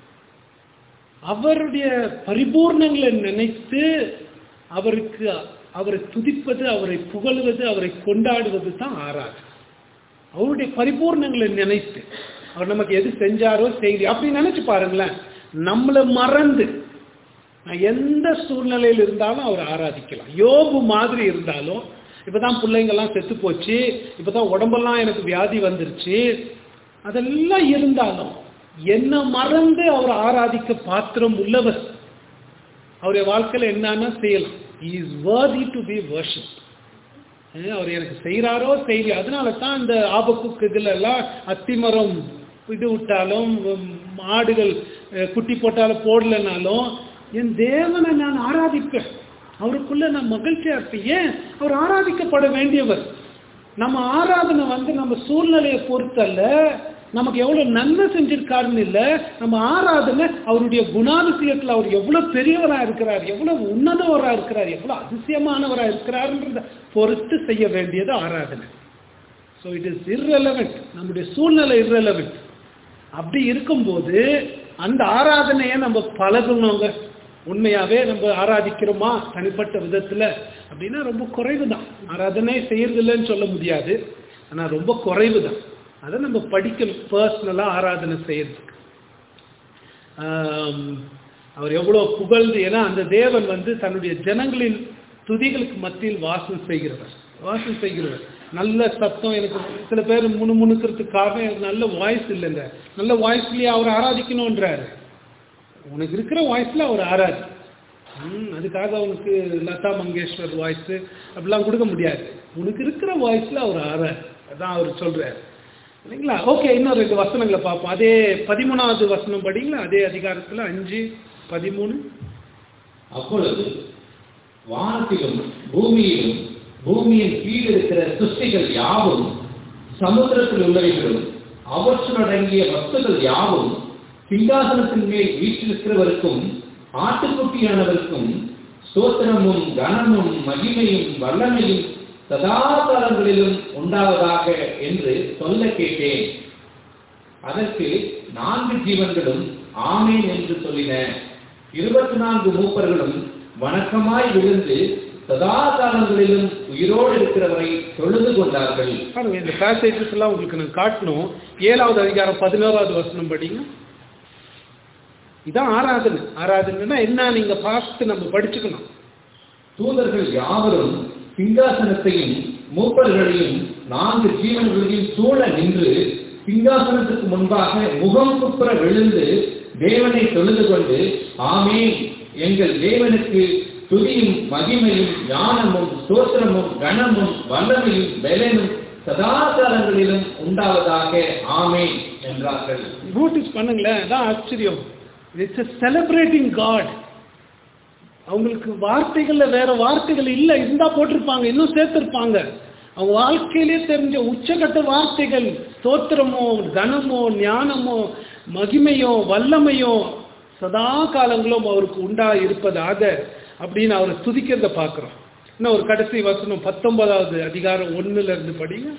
அவருடைய பரிபூர்ணங்களை நினைத்து அவருக்கு அவரை துதிப்பது அவரை புகழுவது அவரை கொண்டாடுவது தான் ஆராதனை அவருடைய பரிபூர்ணங்களை நினைத்து அவர் நமக்கு எது செஞ்சாரோ செய்தி அப்படி நினைச்சு பாருங்களேன் நம்மளை மறந்து நான் எந்த சூழ்நிலையில் இருந்தாலும் அவர் ஆராதிக்கலாம் யோபு மாதிரி இருந்தாலும் இப்பதான் பிள்ளைங்கெல்லாம் செத்து போச்சு இப்பதான் உடம்பெல்லாம் எனக்கு வியாதி வந்துருச்சு அதெல்லாம் இருந்தாலும் என்ன மறந்து அவர் ஆராதிக்க பாத்திரம் உள்ளவர் அவருடைய வாழ்க்கையில என்னன்னா செய்யலாம் is worthy to be worship ah அவர் எனக்கு செய்கிறாரோ செய்யலையோ அதனால தான் இந்த ஆபக்குக்கு இதுல எல்லாம் அத்திமரம் இது விட்டாலும் உம், மாடுகள் அஹ், குட்டி போட்டாலும் போடலைனாலும் என் தேவனை நான் ஆராதிப்பேன் அவருக்குள்ள நான் மகிழ்ச்சியா இருப்பேன் ஏன் அவர் ஆராதிக்கப்பட வேண்டியவர் நம்ம ஆராதனை வந்து நம்ம சூழ்நிலையை பொறுத்தல்ல நமக்கு எவ்வளவு நன்மை செஞ்சிருக்காருன்னு இல்லை நம்ம ஆராதனை அவருடைய குணாதிசயத்தில் அவர் எவ்வளவு பெரியவரா இருக்கிறார் எவ்வளவு உன்னதவரா இருக்கிறார் எவ்வளவு அதிசயமானவரா இருக்கிறாருன்றத பொறுத்து செய்ய வேண்டியது ஆராதனை ஸோ இட் இஸ் irrelevant நம்முடைய சூழ்நிலை irrelevant அப்படி இருக்கும்போது அந்த ஆராதனையை நம்ம பழகணுங்க உண்மையாவே நம்ம ஆராதிக்கிறோமா தனிப்பட்ட விதத்துல அப்படின்னா ரொம்ப குறைவு தான் ஆராதனை செய்யறதில்லைன்னு சொல்ல முடியாது ஆனா ரொம்ப குறைவு தான் அதை நம்ம படிக்கணும் பர்சனலா ஆராதனை செய்யறதுக்கு ஆம், அவர் எவ்வளவு புகழ்ந்து ஏன்னா அந்த தேவன் வந்து தன்னுடைய ஜனங்களின் துதிகளுக்கு மத்தியில் வாசம் செய்கிறவர் வாசம் செய்கிறவர் நல்ல சத்தம் எனக்கு சில பேர் முணு முணுக்கிறதுக்கு காரணம் எனக்கு நல்ல வாய்ஸ் இல்லைங்க நல்ல வாய்ஸ்லயே அவர் ஆராதிக்கணுன்றாரு உனக்கு இருக்கிற வாய்ஸ்ல அவர் ஆராதி ம், அதுக்காக அவனுக்கு லதா மங்கேஷ்வர் வாய்ஸ் அப்படிலாம் கொடுக்க முடியாது உனக்கு இருக்கிற வாய்ஸ்ல அவர் ஆராதி அதான் அவர் சொல்றாரு இல்லைங்களா ஓகே இன்னும் ரெண்டு வசனங்களை பார்ப்போம் அதே பதிமூணாவது வசனம் படிங்களா அதே அதிகாரத்துல அஞ்சு பதிமூணு அப்பொழுது வானத்திலும் பூமியிலும் பூமியின் கீழ் இருக்கிற சிருஷ்டிகள் யாவும் சமுத்திரத்தில் உள்ளவைகளும் அவற்றுடங்கிய வஸ்துகள் யாவும் சிங்காசனத்தின் மேல் வீற்றிருக்கிறவருக்கும் ஆட்டுக்குட்டியானவருக்கும் ஸ்தோத்திரமும் கனமும் மகிமையும் வல்லமையும் சதா காலங்களிலும் உண்டாவதாக என்று சொல்ல கேட்டேன் அதற்கு நான்கு ஜீவன்களும் ஆமேன் என்று சொல்லின இருபத்தி நான்கு மூப்பர்களும் வணக்கமாய் விழுந்து சதா காலங்களிலும் உயிரோடு இருக்கிறவரை தொழுது கொண்டார்கள் பாருங்க இந்த பேசேஜஸ் எல்லாம் உங்களுக்கு நான் காட்டணும் ஏழாவது அதிகாரம் பதினோராவது வசனம் படிங்க இதான் ஆராதனை ஆராதனைன்னா என்ன நீங்க பார்த்து நம்ம படிச்சுக்கணும் தூதர்கள் யாவரும் சிங்காசனத்தையும் மூப்பர்களையும் நான்கு ஜீவன்களையும் சூழ நின்று சிங்காசனத்துக்கு முன்பாக முகம் குப்புற விழுந்து தேவனை தொழுது கொண்டு ஆமென் எங்கள் தேவனுக்கு துதியும் மகிமையும் ஞானமும் ஸ்தோத்திரமும் கனமும் வல்லமையும் பலனும் சதா காலங்களிலும் உண்டாவதாக ஆமென் என்றார்கள் நோட்டீஸ் பண்ணுங்களேன் அதான் ஆச்சரியம் இட்ஸ் செலிப்ரேட்டிங் காட் அவங்களுக்கு வார்த்தைகள்ல வேற வார்த்தைகள் இல்ல இருந்தா போட்டிருப்பாங்க இன்னும் சேர்த்திருப்பாங்க அவங்க வாழ்க்கையிலே தெரிஞ்ச உச்சகட்ட வார்த்தைகள் ஸ்தோத்திரமோ கனமோ ஞானமோ மகிமையோ வல்லமையோ சதா காலங்களும் அவருக்கு உண்டா இருப்பதாக அப்படின்னு அவரை துதிக்கிறத பார்க்கிறோம் இன்னும் ஒரு கடைசி வசனம் பத்தொன்பதாவது அதிகாரம் ஒண்ணுல இருந்து படிங்க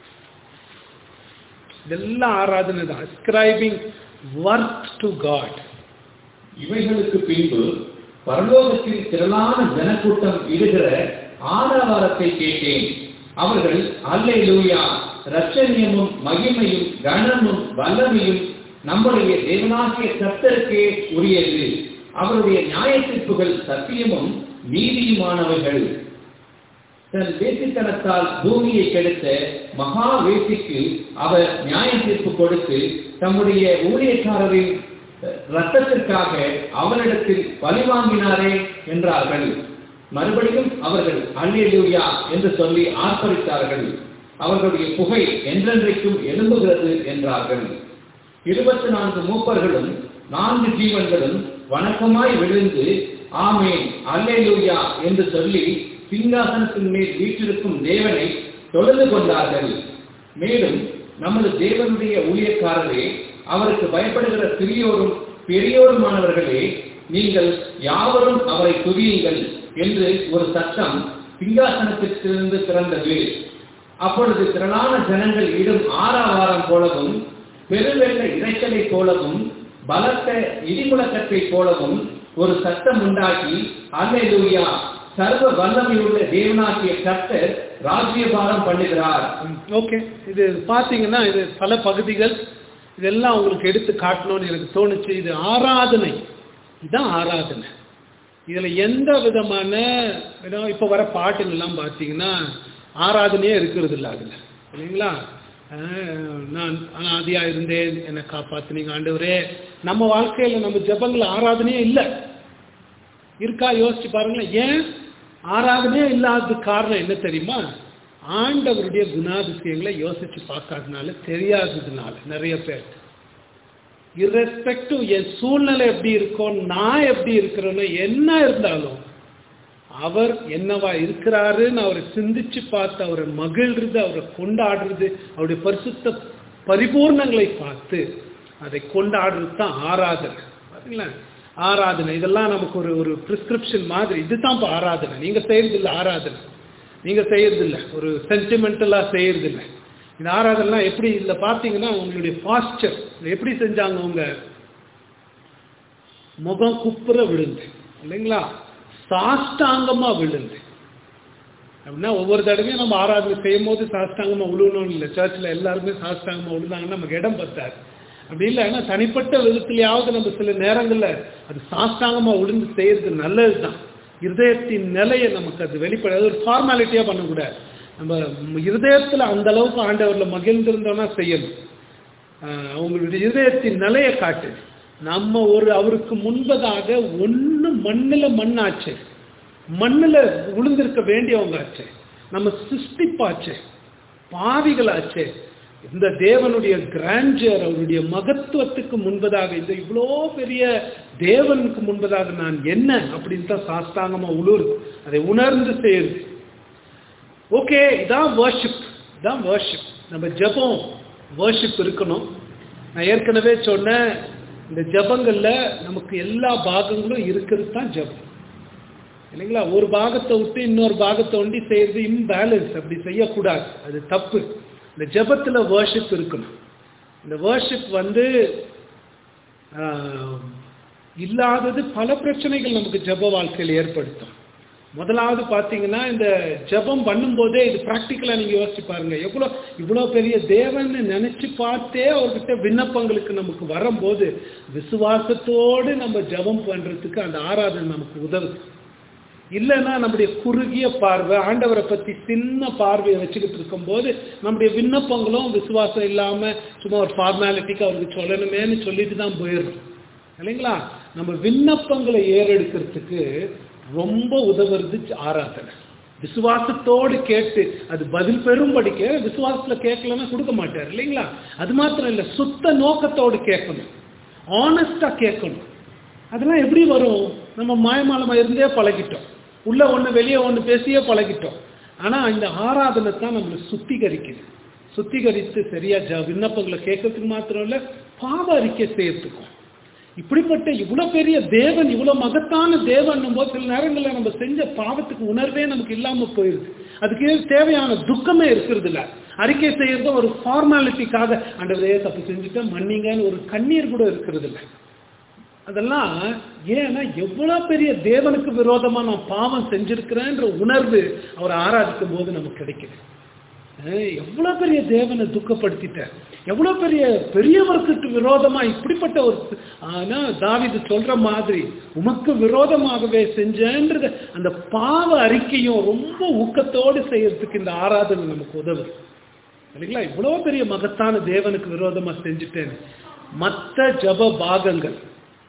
இதெல்லாம் ஆராதனை தான் அஸ்கிரைபிங் ஒர்க் டு காட் இவைகளுக்கு பின்பு பரலோகத்தில் திரளான ஜனக்கூட்டம் இடுகிற ஆரவாரத்தை கேட்டேன் அவர்கள் அல்லேலூயா ரட்சணியமும் மகிமையும் கனமும் வல்லமையும் நம்முடைய தேவனாகிய கர்த்தருக்கே உரியது அவருடைய நியாயத்தீர்ப்புகள் சத்தியமும் நீதியுமானவைகள் தன் வேசித்தனத்தால் பூமியை கெடுத்த மகா வேசிக்கு அவர் நியாய தீர்ப்பு கொடுத்து தம்முடைய ஊழியக்காரரின் ரத்தத்திற்காக அவரிடத்தில் பழி வாங்கினாரே என்றார்கள் மறுபடியும் அவர்கள் அல்லேலூயா என்று சொல்லி ஆர்ப்பரித்தார்கள் அவர்களுடைய புகை என்றென்றைக்கும் எழும்புகிறது என்றார்கள் இருபத்தி நான்கு மூப்பர்களும் நான்கு ஜீவன்களும் வணக்கமாய் விழுந்து ஆமேன் அல்லேலூயா என்று சொல்லி சிங்காசனத்தின் மேல் வீற்றிருக்கும் தேவனை தொழுது கொண்டார்கள் மேலும் நமது தேவனுடைய ஊழியக்காரரே அவருக்கு பயப்படுகிற சிறியோரும் பெரியோருமானவர்களே நீங்கள் யாவரும் அவரை துதியுங்கள் என்று ஒரு சத்தம் சிங்காசனத்திலிருந்து பிறந்தது அப்பொழுது திரளான ஜனங்கள் இடும் ஆறாவாரம் போலவும் பெருவெள்ள இறைச்சலை போலவும் பலத்த இடிமுழக்கத்தை போலவும் ஒரு சத்தம் உண்டாக்கி அல்லேலூயா சர்வ வல்லமையுள்ள தேவனாகிய கர்த்தர் ராஜ்யபாரம் பண்ணுகிறார் ஓகே இது பார்த்தீங்கன்னா இது பல பகுதிகள் இதெல்லாம் உங்களுக்கு எடுத்து காட்டணும்னு எனக்கு தோணுச்சு இது ஆராதனை இதுதான் ஆராதனை இதுல எந்த விதமான ஏதோ இப்போ வர பாட்டுங்கள்லாம் பார்த்தீங்கன்னா ஆராதனையே இருக்கிறது இல்லை அதுல இல்லைங்களா ஆஹ் நான் அனாதியா இருந்தேன் என்னை காப்பாத்துனீங்க ஆண்டவரே நம்ம வாழ்க்கையில நம்ம ஜெபங்கள் ஆராதனையே இல்லை இருக்கா யோசிச்சு பாருங்களேன் ஏன் ஆராதனையே இல்லாததுக்கு காரணம் என்ன தெரியுமா ஆண்டவருடைய குணாதிசயங்களை யோசிச்சு பார்க்காதனால தெரியாததுனால நிறைய பேர் irrespective என் சூழ்நிலை எப்படி இருக்கும் நான் எப்படி இருக்கிறேனோ என்ன இருந்தாலும் அவர் என்னவா இருக்கிறாருன்னு அவரை சிந்திச்சு பார்த்து அவரை மகிழ்றது அவரை கொண்டாடுறது அவருடைய பரிசுத்த பரிபூர்ணங்களை பார்த்து அதை கொண்டாடுறது தான் ஆராதனை பாத்தீங்களா ஆராதனை இதெல்லாம் நமக்கு ஒரு ஒரு பிரிஸ்கிரிப்ஷன் மாதிரி இதுதான் இப்போ ஆராதனை நீங்க செய்யறதில்ல ஆராதனை நீங்க செய்யறதில்ல ஒரு சென்டிமெண்டலா செய்யறதில்ல இந்த ஆராதனைலாம் எப்படி இதுல பார்த்தீங்கன்னா உங்களுடைய பாஸ்டர் எப்படி செஞ்சாங்க அவங்க முகம் குப்புற விழுந்து இல்லைங்களா சாஷ்டாங்கமா விழுந்து அப்படின்னா ஒவ்வொரு தடவையும் நம்ம ஆராதனை செய்யும் போது சாஷ்டாங்கமா விழுகணும்னு இல்லை சர்ச்சில் எல்லாருமே சாஷ்டாங்கமா விழுந்தாங்கன்னா நமக்கு இடம் பத்தாது அப்படி இல்லைன்னா தனிப்பட்ட விதத்துலயாவது நம்ம சில நேரங்கள்ல அது சாஷ்டாங்கமா விழுந்து செய்யறது நல்லது தான் இருதயத்தின் நிலையை நமக்கு அது வெளிப்பட அது ஒரு ஃபார்மாலிட்டியா பண்ணக்கூடாது நம்ம இருதயத்துல அந்த அளவுக்கு ஆண்டவர்ல மகிழ்ந்திருந்தோம்னா செய்யணும் ஆஹ் அவங்களுடைய இருதயத்தின் நிலையை காட்டு நம்ம ஒரு அவருக்கு முன்பதாக ஒண்ணு மண்ணுல மண்ணாச்சு மண்ணுல விழுந்திருக்க வேண்டியவங்க ஆச்சு நம்ம சிருஷ்டிப்பாச்சு பாவிகளாச்சு இந்த தேவனுடைய கிராண்டர் அவருடைய மகத்துவத்துக்கு முன்பதாக இந்த இவ்வளோ பெரிய தேவனுக்கு முன்பதாக நான் என்ன அப்படின்னு தான் சாஸ்தாங்கமா உழுவுது அதை உணர்ந்து செய்யுது ஓகே இதான் வர்ஷிப் இதான் வர்ஷிப் நம்ம ஜெபம் வர்ஷிப் இருக்கணும் நான் ஏற்கனவே சொன்னேன் இந்த ஜெபங்கள்ல நமக்கு எல்லா பாகங்களும் இருக்கிறது தான் ஜெபம் இல்லைங்களா ஒரு பாகத்தை விட்டு இன்னொரு பாகத்தை ஒண்டி செய்யறது இம்பேலன்ஸ் அப்படி செய்யக்கூடாது அது தப்பு இந்த ஜெபத்துல வர்ஷிப் இருக்கணும் இந்த வர்ஷிப் வந்து ஆஹ், இல்லாதது பல பிரச்சனைகள் நமக்கு ஜெப வாழ்க்கையில் ஏற்படுத்தும் முதலாவது பார்த்தீங்கன்னா இந்த ஜெபம் பண்ணும்போதே இது ப்ராக்டிக்கலாக நீங்கள் யோசிச்சு பாருங்க எவ்வளோ இவ்வளோ பெரிய தேவன்னு நினச்சி பார்த்தே அவர்கிட்ட விண்ணப்பங்களுக்கு நமக்கு வரும்போது விசுவாசத்தோடு நம்ம ஜெபம் பண்ணுறதுக்கு அந்த ஆராதனை நமக்கு உதவுது இல்லைன்னா நம்முடைய குறுகிய பார்வை ஆண்டவரை பற்றி சின்ன பார்வையை வச்சுக்கிட்டு இருக்கும்போது நம்முடைய விண்ணப்பங்களும் விசுவாசம் இல்லாமல் சும்மா ஒரு ஃபார்மாலிட்டிக்கு அவருக்கு சொல்லணுமேன்னு சொல்லிட்டு தான் போயிடுறோம் இல்லைங்களா நம்ம விண்ணப்பங்களை ஏறெடுக்கிறதுக்கு ரொம்ப உதவுறது ஆராதனை விசுவாசத்தோடு கேட்டு அது பதில் பெறும்படிக்க விசுவாசத்தில் கேட்கலன்னா கொடுக்க மாட்டார் இல்லைங்களா அது மாத்திரம் இல்லை சுத்த நோக்கத்தோடு கேட்கணும் ஆனஸ்டா கேட்கணும் அதெல்லாம் எப்படி வரும் நம்ம மாயமாலமா இருந்தே பழகிட்டோம் உள்ள ஒண்ணு வெளியே ஒண்ணு பேசியே பழகிட்டோம் ஆனா இந்த ஆராதனை தான் நம்மளை சுத்திகரிக்குது சுத்திகரித்து சரியா ஜ விண்ணப்பங்களை கேட்கறதுக்கு மாத்திரம் இல்ல பாவ அறிக்கை செய்யறதுக்கும் இப்படிப்பட்ட இவ்வளவு பெரிய தேவன் இவ்வளவு மகத்தான தேவன் போது சில நேரங்களில் நம்ம செஞ்ச பாவத்துக்கு உணர்வே நமக்கு இல்லாம போயிருது அதுக்கு தேவையான துக்கமே இருக்கிறது இல்ல அறிக்கை செய்யறது ஒரு ஃபார்மாலிட்டிக்காக ஆண்டவரே தப்பு செஞ்சுட்டேன் மன்னிங்கன்னு ஒரு கண்ணீர் கூட இருக்கிறது இல்லை அதெல்லாம் ஏன்னா எவ்வளவு பெரிய தேவனுக்கு விரோதமா நான் பாவம் செஞ்சிருக்கிறேன்ற உணர்வு அவரை ஆராதிக்கும் போது நமக்கு கிடைக்குது அஹ் எவ்வளவு பெரிய தேவனை துக்கப்படுத்திட்டேன் எவ்வளவு பெரிய பெரியவருக்கு விரோதமா இப்படிப்பட்ட ஒரு ஆனா தாவிது சொல்ற மாதிரி உமக்கு விரோதமாகவே செஞ்சேன்றது அந்த பாவ அறிக்கையும் ரொம்ப ஊக்கத்தோடு செய்யறதுக்கு இந்த ஆராதனை நமக்கு உதவுது இல்லைங்களா இவ்வளவு பெரிய மகத்தான தேவனுக்கு விரோதமா செஞ்சுட்டேன் மற்ற ஜப பாகங்கள்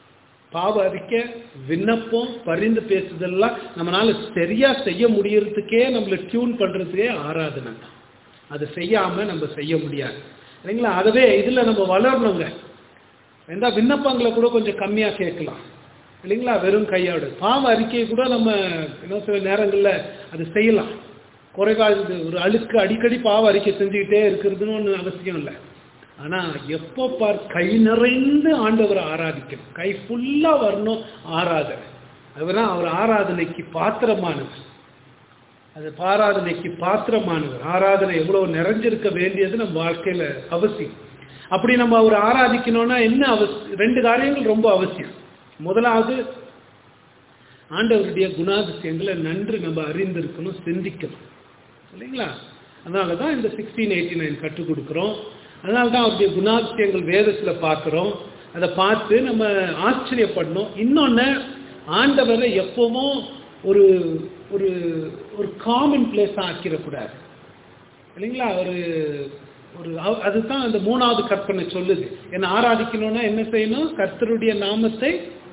பாவ அறிக்கை விண்ணப்பம் பரிந்து பேசுதெல்லாம் நம்மளால சரியா செய்ய முடியறதுக்கே நம்மளை டியூன் பண்றதுக்கே ஆராதனை தான் அதை செய்யாம நம்ம செய்ய முடியாது இல்லைங்களா அதுவே இதுல நம்ம வளரணுங்க எந்த விண்ணப்பங்களை கூட கொஞ்சம் கம்மியா கேட்கலாம் இல்லைங்களா வெறும் கையோடு பாவ அறிக்கையை கூட நம்ம இன்னும் சில நேரங்கள்ல அது செய்யலாம் குறைகாது ஒரு அழுக்கு அடிக்கடி பாவ அறிக்கை செஞ்சுக்கிட்டே இருக்கிறதுன்னு ஒன்று அவசியம் இல்லை ஆனா எப்போ பார் கை நிறைந்து ஆண்டவரை ஆராதிக்கணும் கை ஃபுல்லா வரணும் ஆராதனை அதுதான் அவர் ஆராதனைக்கு பாத்திரமானவர் அது ஆராதனைக்கு பாத்திரமானவர் ஆராதனை எவ்வளவு நிறைஞ்சிருக்க வேண்டியது நம்ம வாழ்க்கையில அவசியம் அப்படி நம்ம அவர் ஆராதிக்கணும்னா என்ன அவசியம் ரெண்டு காரியங்கள் ரொம்ப அவசியம் முதலாவது ஆண்டவருடைய குணாதிசயங்களை நன்று நம்ம அறிந்திருக்கணும் சிந்திக்கணும் இல்லைங்களா அதனால தான் இந்த சிக்ஸ்டீன் எயிட்டி நைன் கற்றுக் கொடுக்குறோம் அதனால தான் அவருடைய குணாதிசயங்கள் வேதத்தில் பார்க்குறோம் அதை பார்த்து நம்ம ஆச்சரியப்படணும் இன்னொன்று ஆண்டவரை எப்பவும் ஒரு ஒரு ஒரு காமன் பிளேஸாக ஆக்கிடக்கூடாது இல்லைங்களா ஒரு ஒரு அவ- அதுதான் அந்த மூணாவது கற்பனை சொல்லுது என்ன ஆராதிக்கணும்னா என்ன செய்யணும் கர்த்தருடைய நாமத்தை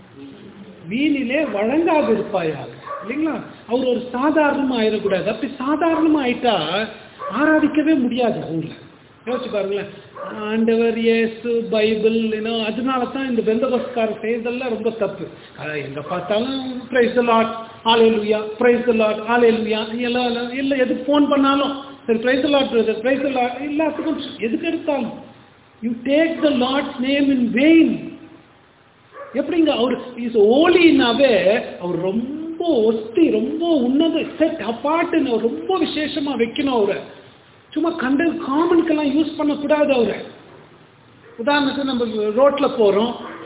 வீணிலே வழங்காது இருப்பாயாக இல்லைங்களா அவர் ஒரு சாதாரணமா ஆயிடக்கூடாது அப்படி சாதாரணமா ஆயிட்டா ஆராதிக்கவே முடியாது அவங்கள யோசிச்சு பாருங்களேன் ஆண்டவர் இயேசு பைபிள் ஏன்னோ அதனால தான் இந்த பெந்தபஸ்காரம் செய்யறதெல்லாம் ரொம்ப தப்பு அஹ் எங்க பார்த்தாலும் praise Lord hallelujah praise Lord hallelujah எல்லாம் எல்லாம் இல்லை எதுக்கு ஃபோன் பண்ணாலும் சரி praise Lord brother praise Lord எல்லாத்துக்கும் எதுக்கு எடுத்தாலும் you take the Lord's name in vain எப்படிங்க அவர் இஸ் ஓலினாவே அவர் ரொம்ப ஒஸ்தி ரொம்ப உன்னத செட் அப்பாட்டுன்னு ரொம்ப விசேஷமா வைக்கணும் அவரை சும்மா கண்ட காமனுக்கெல்லாம் யூஸ் பண்ணக்கூடாது அவரை உதாரணத்துக்கு நம்ம ரோட்ல போறோம்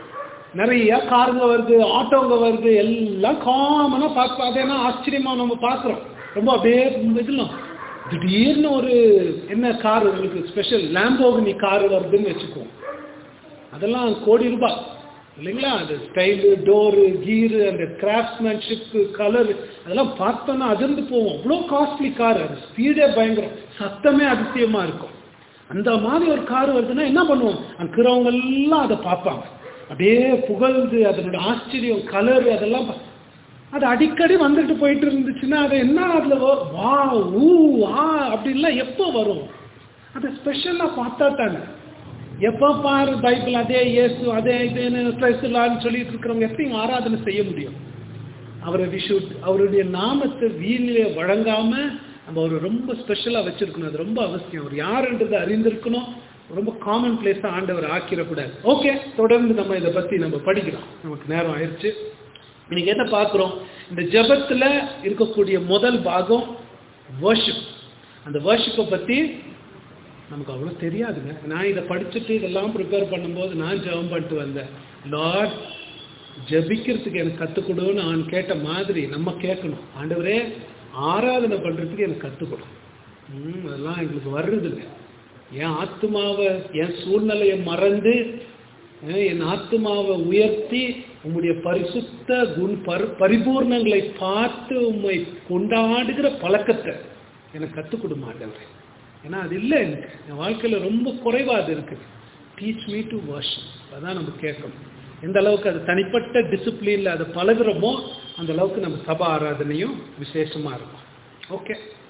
நிறைய காருங்க வருது ஆட்டோங்க வருது எல்லாம் காமனா பார்க்க அது என்ன ஆச்சரியமா நம்ம பார்க்குறோம் ரொம்ப அப்படியே இதெல்லாம் திடீர்னு ஒரு என்ன கார் உங்களுக்கு ஸ்பெஷல் லேம்போகினி கார் வருதுன்னு வச்சுக்குவோம் அதெல்லாம் கோடி ரூபாய் இல்லைங்களா அந்த ஸ்டைலு டோரு கீரு அந்த கிராஃப்ட்மேன்ஷிப்பு கலர் அதெல்லாம் பார்த்தோன்னா அதிர்ந்து போவோம் அவ்வளோ காஸ்ட்லி கார் அது ஸ்பீடே பயங்கரம் சத்தமே அதிசயமாக இருக்கும் அந்த மாதிரி ஒரு கார் வருதுன்னா என்ன பண்ணுவோம் அங்கிறவங்க எல்லாம் அதை பார்ப்பாங்க அப்படியே புகழ்ந்து அதனோட ஆச்சரியம் கலர் அதெல்லாம் பா- அது அடிக்கடி வந்துட்டு போயிட்டு இருந்துச்சுன்னா அது என்ன அதுல வ- வா ஊ ஆ அப்படின்லாம் எப்போ வரும் அதை ஸ்பெஷலாக பார்த்தா தானே எப்போ பாரு பைபிள் அதே இயேசு அதே இதுன்னு கிறிஸ்துலான்னு சொல்லிட்டு இருக்கிறவங்க எப்படி ஆராதனை செய்ய முடியும் அவரை விஷுட் அவருடைய நாமத்தை வீணிலே வழங்காம நம்ம அவரை ரொம்ப ஸ்பெஷலாக வச்சிருக்கணும் அது ரொம்ப அவசியம் அவர் யாருன்றதை அறிந்திருக்கணும் ரொம்ப காமன் பிளேஸாக ஆண்டவர் ஆக்கிடக்கூடாது ஓகே தொடர்ந்து நம்ம இதை பற்றி நம்ம படிக்கிறோம் நமக்கு நேரம் ஆயிடுச்சு இன்னைக்கு என்ன பார்க்குறோம் இந்த ஜெபத்தில் இருக்கக்கூடிய முதல் பாகம் வர்ஷிப் அந்த வர்ஷிப்பை பற்றி நமக்கு அவ்வளோ தெரியாதுங்க நான் இதை படிச்சுட்டு இதெல்லாம் ப்ரிப்பேர் பண்ணும்போது நான் ஜெபம் பண்ணிட்டு வந்தேன் லார்ட் ஜெபிக்கிறதுக்கு எனக்கு கற்றுக் கொடுன்னு நான் கேட்ட மாதிரி நம்ம கேட்கணும் ஆண்டவரே ஆராதனை பண்ணுறதுக்கு எனக்கு கற்றுக் கொடு ம் அதெல்லாம் எங்களுக்கு வர்றதில்லை என் ஆத்மாவை என் சூழ்நிலையை மறந்து அஹ், என் ஆத்மாவை உயர்த்தி உம்முடைய பரிசுத்த குண் பரி பரிபூர்ணங்களை பார்த்து உம்மை கொண்டாடுகிற பழக்கத்தை எனக்கு கற்றுக் கொடு மாட்டேன் ஏன்னா அது இல்லை எனக்கு என் வாழ்க்கையில் ரொம்ப குறைவா அது இருக்குது டீச் மீ டு வாஷிப் அதான் நம்ம கேட்கணும் எந்த அளவுக்கு அது தனிப்பட்ட டிசிப்ளினில் அதை பழகுறோமோ அந்த அளவுக்கு நம்ம சபா ஆராதனையும் விசேஷமாக இருக்கும் ஓகே